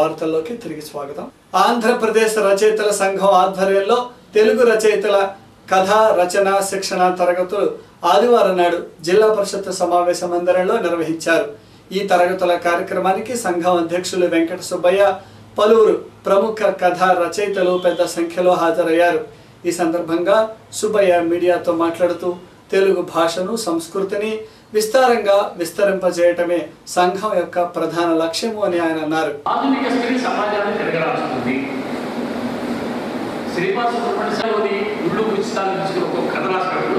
వార్తల్లోకి తిరిగి స్వాగతం ఆంధ్రప్రదేశ్ రచయితల సంఘం ఆధ్వర్యంలో తెలుగు రచయితల కథ రచన శిక్షణ తరగతులు ఆదివారం నాడు జిల్లా పరిషత్ సమావేశ మందిరంలో నిర్వహించారు ఈ తరగతుల కార్యక్రమానికి సంఘం అధ్యక్షులు వెంకట సుబ్బయ్య పలువురు ప్రముఖ కథ రచయితలు పెద్ద సంఖ్యలో హాజరయ్యారు ఈ సందర్భంగా సుబ్బయ్య మీడియాతో మాట్లాడుతూ తెలుగు భాషను సంస్కృతిని విస్తారంగా విస్తరింపజేయటమే సంఘం యొక్క ప్రధాన లక్ష్యము అని ఆయన అన్నారు ఆధునిక స్త్రీ సమాజాన్ని తిరగరాల్సింది శ్రీపాద సుబ్రహ్మణ్యలోని గుళ్ళు ఉచితాలు తీసుకుని ఒక కథ రాసినప్పుడు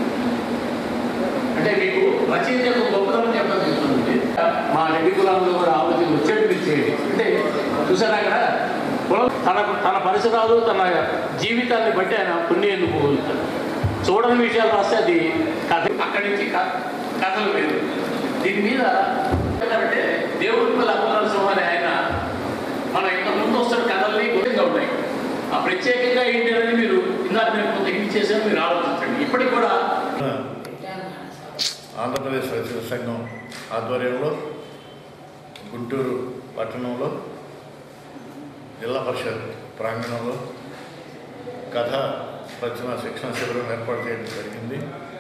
అంటే మీకు రచయిత యొక్క గొప్పతనం చెప్పడం చెప్తుంది మా రెడ్డి కులంలో కూడా ఆలోచన వచ్చేట్టు మీరు చేయండి అంటే చూసారా అక్కడ కులం తన తన పరిసరాలు తన జీవితాన్ని బట్టి ఆయన పుణ్యం ఎందుకు పోగలుగుతాడు చూడని విషయాలు రాస్తే అది కథ అక్కడి నుంచి క- కథలు లేదు దీని మీద అంటే దేవుడి పిల్ల అమరనరసింహ అనే ఆయన మన ఇంత ముందు వస్తున్న కథల్ని గొప్పగా ఉన్నాయి ఆ ప్రత్యేకంగా ఏంటి అనేది మీరు ఇందాక నేను కొంత హింట్ చేశాను మీరు ఆలోచించండి ఇప్పటికి కూడా ఆంధ్రప్రదేశ్ రచన సంఘం ఆధ్వర్యంలో గుంటూరు పట్టణంలో జిల్లా పరిషత్ ప్రాంగణంలో కథ రచన శిక్షణ శిబిరం ఏర్పాటు చేయడం జరిగింది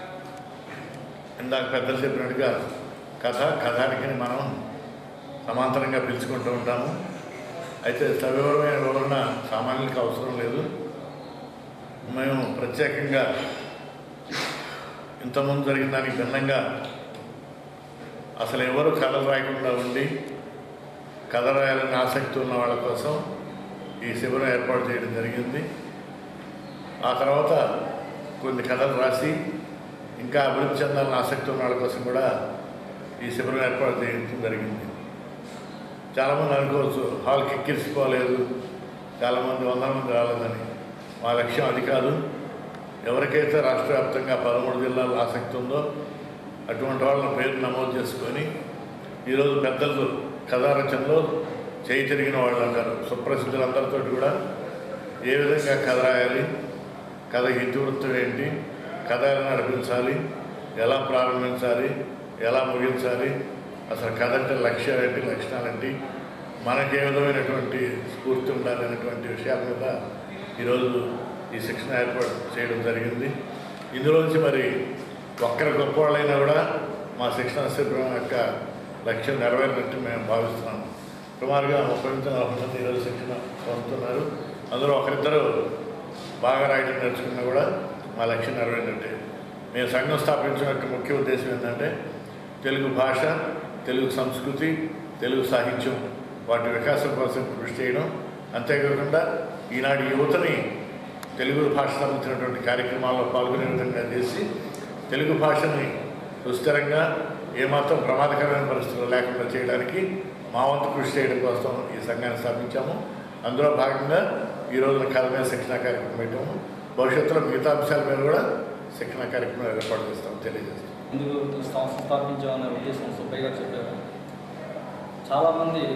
ఇందాక పెద్దలు చెప్పినట్టుగా కథ కథానికి మనం సమాంతరంగా పిలుచుకుంటూ ఉంటాము అయితే సవివరమైన వివరణ సామాన్యులకు అవసరం లేదు మేము ప్రత్యేకంగా ఇంతకుముందు జరిగిన దానికి భిన్నంగా అసలు ఎవరు కథలు రాయకుండా ఉండి కథ రాయాలని ఆసక్తి ఉన్న వాళ్ళ కోసం ఈ శిబిరం ఏర్పాటు చేయడం జరిగింది ఆ తర్వాత కొన్ని కథలు రాసి ఇంకా అభివృద్ధి చెందాలని ఆసక్తి ఉన్న వాళ్ళ కోసం కూడా ఈ శిబిరం ఏర్పాటు చేయడం జరిగింది చాలామంది అనుకోవచ్చు హాల్కి ఎక్కించుకోలేదు చాలామంది వందల మంది రాలేదని మా లక్ష్యం అది కాదు ఎవరికైతే రాష్ట్ర వ్యాప్తంగా పదమూడు జిల్లాల్లో ఆసక్తి ఉందో అటువంటి వాళ్ళని పేరు నమోదు చేసుకొని ఈరోజు పెద్దలు కథా రచనలో చేయి తిరిగిన వాళ్ళు అంటారు సుప్రసిద్ధులందరితో కూడా ఏ విధంగా కథ రాయాలి కథ ఇతివృత్తం ఏంటి కథ ఎలా నడిపించాలి ఎలా ప్రారంభించాలి ఎలా ముగించాలి అసలు కథ అంటే లక్ష్యం ఏంటి లక్షణాలు ఏంటి మనకి ఏ విధమైనటువంటి స్ఫూర్తి ఉండాలి అనేటువంటి విషయాల మీద ఈరోజు ఈ శిక్షణ ఏర్పాటు చేయడం జరిగింది ఇందులోంచి మరి ఒక్కరి గొప్ప వాళ్ళైనా కూడా మా శిక్షణ శిబిరం యొక్క లక్ష్యం నెరవేరినట్టు మేము భావిస్తున్నాము సుమారుగా ముప్పై నుంచి నలభై మంది ఈరోజు శిక్షణ పొందుతున్నారు అందులో ఒకరిద్దరు బాగా రాయడం నేర్చుకున్నా కూడా మా లక్ష్యం నెరవేరినట్టే మేము సంఘం స్థాపించిన యొక్క ముఖ్య ఉద్దేశం ఏంటంటే తెలుగు భాష తెలుగు సంస్కృతి తెలుగు సాహిత్యం వాటి వికాసం కోసం కృషి చేయడం అంతేకాకుండా ఈనాటి యువతని తెలుగు భాష సంబంధించినటువంటి కార్యక్రమాల్లో పాల్గొనే విధంగా చేసి తెలుగు భాషని సుస్థిరంగా ఏమాత్రం ప్రమాదకరమైన పరిస్థితులు లేకుండా చేయడానికి మా వంతు కృషి చేయడం కోసం ఈ సంఘాన్ని స్థాపించాము అందులో భాగంగా ఈ రోజున కథ మీద శిక్షణ కార్యక్రమం పెట్టాము భవిష్యత్తులో మిగతా అంశాల మీద కూడా శిక్షణ కార్యక్రమం ఏర్పాటు చేస్తాం తెలియజేస్తాం ఎందుకు ఈ సంస్థ స్థాపించామనే ఉద్దేశం సుబ్బయ్య గారు చెప్పారు చాలామంది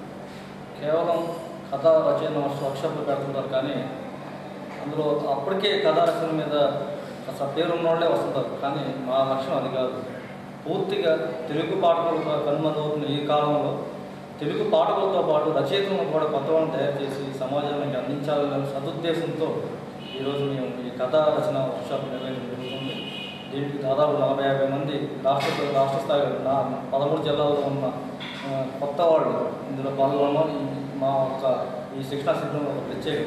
కేవలం కథ రచన వర్క్షాప్లు పెడుతుంటారు కానీ అందులో అప్పటికే కథా రచన మీద అసలు పేరు ఉన్నోళ్ళే వస్తుంటారు కానీ మా లక్ష్యం అది కాదు పూర్తిగా తెలుగు పాఠకులతో కనుమరుగవుతున్న ఈ కాలంలో తెలుగు పాఠకులతో పాటు రచయితలను కూడా కొత్త వాళ్ళని తయారు చేసి సమాజానికి అందించాలనే సదుద్దేశంతో ఈరోజు మేము ఈ కథా రచన వర్క్షాప్ నిర్వహించడం జరుగుతుంది దీనికి దాదాపు నలభై యాభై మంది రాష్ట్ర రాష్ట్ర స్థాయిలో నా పదమూడు జిల్లాల్లో ఉన్న ఆ, కొత్త వాళ్ళు ఇందులో పాల్గొనడం ఈ- మా యొక్క ఈ శిక్షణా శిబిరం ఒక ప్రత్యేకత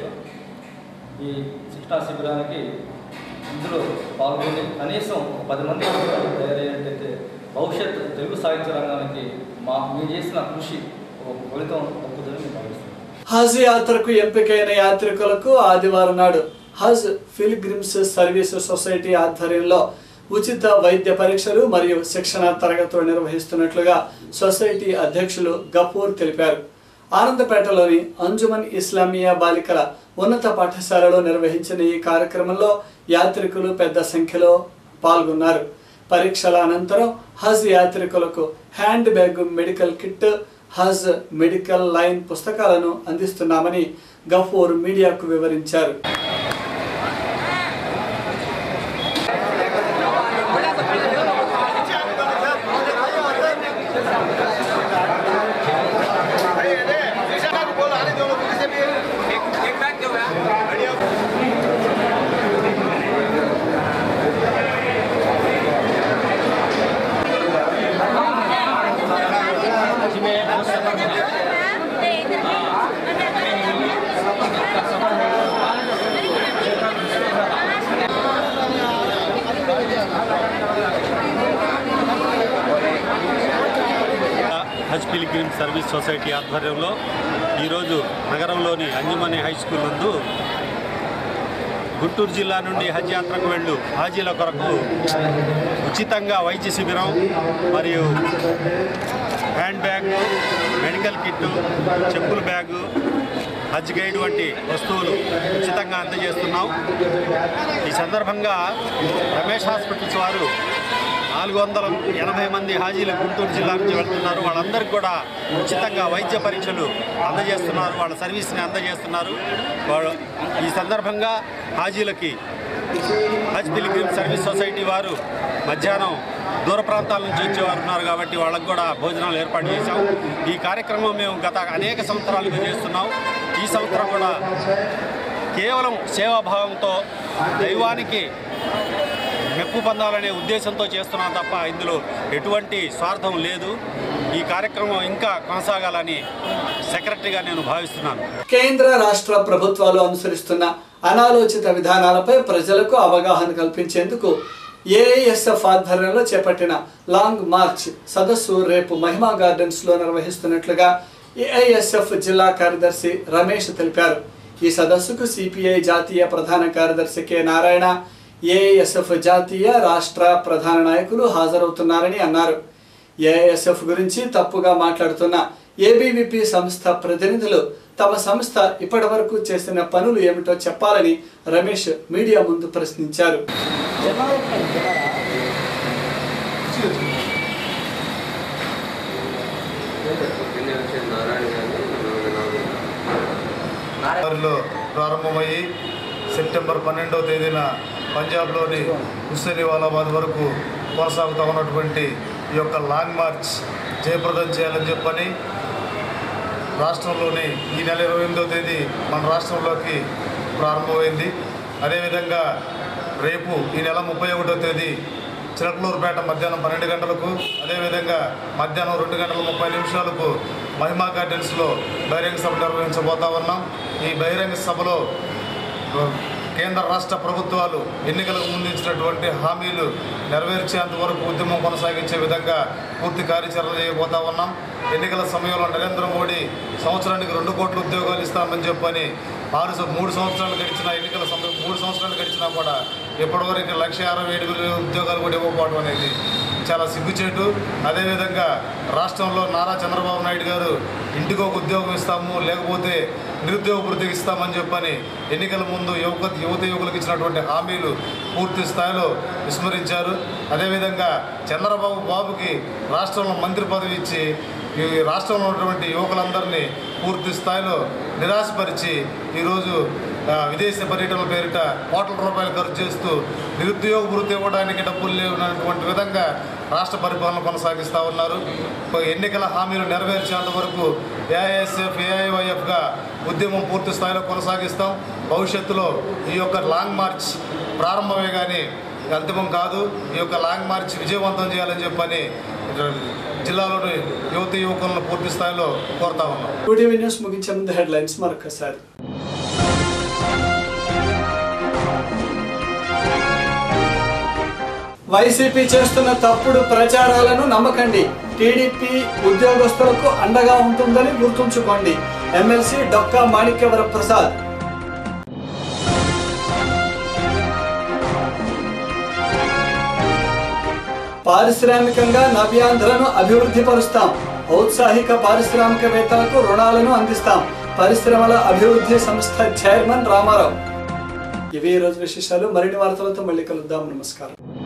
ఈ శిక్షణా శిబిరానికి ఇందులో పాల్గొని కనీసం ఒక పది మంది అధికారులు తయారయ్యేటైతే భవిష్యత్ తెలుగు సాహిత్య రంగానికి మా మీరు చేసిన కృషి ఒక ఫలితం తప్పుదని నేను భావిస్తున్నాను హజ్ యాత్రకు ఎంపికైన యాత్రికులకు ఆదివారం నాడు హజ్ ఫిల్గ్రిమ్స్ సర్వీస్ సొసైటీ ఆధ్వర్యంలో ఉచిత వైద్య పరీక్షలు మరియు శిక్షణ తరగతులు నిర్వహిస్తున్నట్లుగా సొసైటీ అధ్యక్షులు గఫూర్ తెలిపారు ఆనందపేటలోని అంజుమన్ ఇస్లామియా బాలికల ఉన్నత పాఠశాలలో నిర్వహించిన ఈ కార్యక్రమంలో యాత్రికులు పెద్ద సంఖ్యలో పాల్గొన్నారు పరీక్షల అనంతరం హజ్ యాత్రికులకు హ్యాండ్ బ్యాగ్ మెడికల్ కిట్ హజ్ మెడికల్ లైన్ పుస్తకాలను అందిస్తున్నామని గఫూర్ మీడియాకు వివరించారు Hey, hey, hey, pilgrim service society ఆధ్వర్యంలో ఈరోజు నగరంలోని అంజుమని హై స్కూల్ నందు గుంటూరు జిల్లా నుండి హజ్ యాత్రకు వెళ్ళు హాజీల కొరకు ఉచితంగా వైద్య శిబిరం మరియు హ్యాండ్ బ్యాగ్ మెడికల్ కిట్టు చెప్పుల బ్యాగు హజ్ గైడ్ వంటి వస్తువులు ఉచితంగా అందజేస్తున్నాం ఈ సందర్భంగా రమేష్ హాస్పిటల్స్ వారు నాలుగు వందల ఎనభై మంది హాజీలు గుంటూరు జిల్లా నుంచి వెళ్తున్నారు వాళ్ళందరికీ కూడా ఉచితంగా వైద్య పరీక్షలు అందజేస్తున్నారు వాళ్ళ సర్వీస్ని అందజేస్తున్నారు వాళ్ళు ఈ సందర్భంగా హాజీలకి హజ్ పిలిగ్రిమ్ సర్వీస్ సొసైటీ వారు మధ్యాహ్నం దూర ప్రాంతాల నుంచి వచ్చేవారు ఉన్నారు కాబట్టి వాళ్ళకు కూడా భోజనాలు ఏర్పాటు చేశాం ఈ కార్యక్రమం మేము గత అనేక సంవత్సరాలుగా చేస్తున్నాం ఈ సంవత్సరం కూడా కేవలం సేవాభావంతో దైవానికి మెప్పు పొందాలనే ఉద్దేశంతో చేస్తున్నాం తప్ప ఇందులో ఎటువంటి స్వార్థం లేదు ఈ కార్యక్రమం ఇంకా కొనసాగాలని సెక్రటరీగా నేను భావిస్తున్నాను కేంద్ర రాష్ట్ర ప్రభుత్వాలు అనుసరిస్తున్న అనాలోచిత విధానాలపై ప్రజలకు అవగాహన కల్పించేందుకు ఏఐఎస్ఎఫ్ ఆధ్వర్యంలో చేపట్టిన లాంగ్ మార్చ్ సదస్సు రేపు మహిమా గార్డెన్స్ లో నిర్వహిస్తున్నట్లుగా ఏఐఎస్ఎఫ్ జిల్లా కార్యదర్శి రమేష్ తెలిపారు ఈ సదస్సుకు సిపిఐ జాతీయ ప్రధాన కార్యదర్శి కె నారాయణ ఏఐఎస్ఎఫ్ జాతీయ రాష్ట్ర ప్రధాన నాయకులు హాజరవుతున్నారని అన్నారు ఏఐఎస్ఎఫ్ గురించి తప్పుగా మాట్లాడుతున్న ఏబీవీపీ సంస్థ ప్రతినిధులు తమ సంస్థ ఇప్పటి వరకు చేసిన పనులు ఏమిటో చెప్పాలని రమేష్ మీడియా ముందు ప్రశ్నించారు వారిలో ప్రారంభమయ్యి సెప్టెంబర్ పన్నెండవ తేదీన పంజాబ్లోని హుస్సేనివాలాబాద్ వరకు కొనసాగుతూ ఉన్నటువంటి ఈ యొక్క లాంగ్ మార్చ్ జయప్రదం చేయాలని చెప్పని రాష్ట్రంలోని ఈ నెల ఇరవై ఎనిమిదవ తేదీ మన రాష్ట్రంలోకి ప్రారంభమైంది అదేవిధంగా రేపు ఈ నెల ముప్పై ఒకటో తేదీ చిలకలూరుపేట మధ్యాహ్నం పన్నెండు గంటలకు అదేవిధంగా మధ్యాహ్నం రెండు గంటల ముప్పై నిమిషాలకు మహిమా గార్డెన్స్లో బహిరంగ సభ నిర్వహించబోతా ఉన్నాం ఈ బహిరంగ సభలో కేంద్ర రాష్ట్ర ప్రభుత్వాలు ఎన్నికలకు ముందు ఇచ్చినటువంటి హామీలు నెరవేర్చేంత వరకు ఉద్యమం కొనసాగించే విధంగా పూర్తి కార్యాచరణ చేయబోతా ఉన్నాం ఎన్నికల సమయంలో నరేంద్ర మోడీ సంవత్సరానికి రెండు కోట్ల ఉద్యోగాలు ఇస్తామని చెప్పని ఆరు సం- మూడు సంవత్సరాలు గడిచిన ఎన్నికల సమయం మూడు సంవత్సరాలు గడిచినా కూడా ఇప్పటివరకు లక్ష అరవై ఏడు వేల ఉద్యోగాలు కూడా ఇవ్వకపోవడం అనేది చాలా సిగ్గుచేటు అదేవిధంగా రాష్ట్రంలో నారా చంద్రబాబు నాయుడు గారు ఇంటికి ఒక ఉద్యోగం ఇస్తాము లేకపోతే నిరుద్యోగ వృత్తికి ఇస్తామని చెప్పని ఎన్నికల ముందు యువక యువత యువకులకు ఇచ్చినటువంటి హామీలు పూర్తి స్థాయిలో విస్మరించారు అదేవిధంగా చంద్రబాబు బాబుకి రాష్ట్రంలో మంత్రి పదవి ఇచ్చి ఈ రాష్ట్రంలో ఉన్నటువంటి యువకులందరినీ పూర్తి స్థాయిలో నిరాశపరిచి ఈరోజు ఆ, విదేశీ పర్యటనల పేరిట కోట్ల రూపాయలు ఖర్చు చేస్తూ నిరుద్యోగ వృత్తి ఇవ్వడానికి డబ్బులు లేవనటువంటి విధంగా రాష్ట్ర పరిపాలన కొనసాగిస్తూ ఉన్నారు ఒక ఎన్నికల హామీలు నెరవేర్చేంత వరకు ఏఐఎస్ఎఫ్ ఏఐవైఎఫ్గా ఉద్యమం పూర్తి స్థాయిలో కొనసాగిస్తాం భవిష్యత్తులో ఈ యొక్క లాంగ్ మార్చ్ ప్రారంభమే కానీ అంతిమం కాదు ఈ యొక్క లాంగ్ మార్చ్ విజయవంతం చేయాలని చెప్పని జిల్లాలోని యువత యువకులను పూర్తి స్థాయిలో కోరుతా ఉన్నాం టీవీ న్యూస్ ముగించే ముందు హెడ్లైన్స్ మరొకసారి వైసీపీ చేస్తున్న తప్పుడు ప్రచారాలను నమ్మకండి టీడీపీ ఉద్యోగస్తులకు అండగా ఉంటుందని గుర్తుంచుకోండి ఎమ్మెల్సీ డొక్కా మాణిక్యవర ప్రసాద్ పారిశ్రామికంగా నవ్యాంధ్రను అభివృద్ధి పరుస్తాం ఔత్సాహిక పారిశ్రామికవేత్తలకు రుణాలను అందిస్తాం పరిశ్రమల అభివృద్ధి సంస్థ చైర్మన్ రామారావు ఇవి ఈ రోజు విశేషాలు మరిన్ని వార్తలతో మళ్ళీ కలుద్దాం నమస్కారం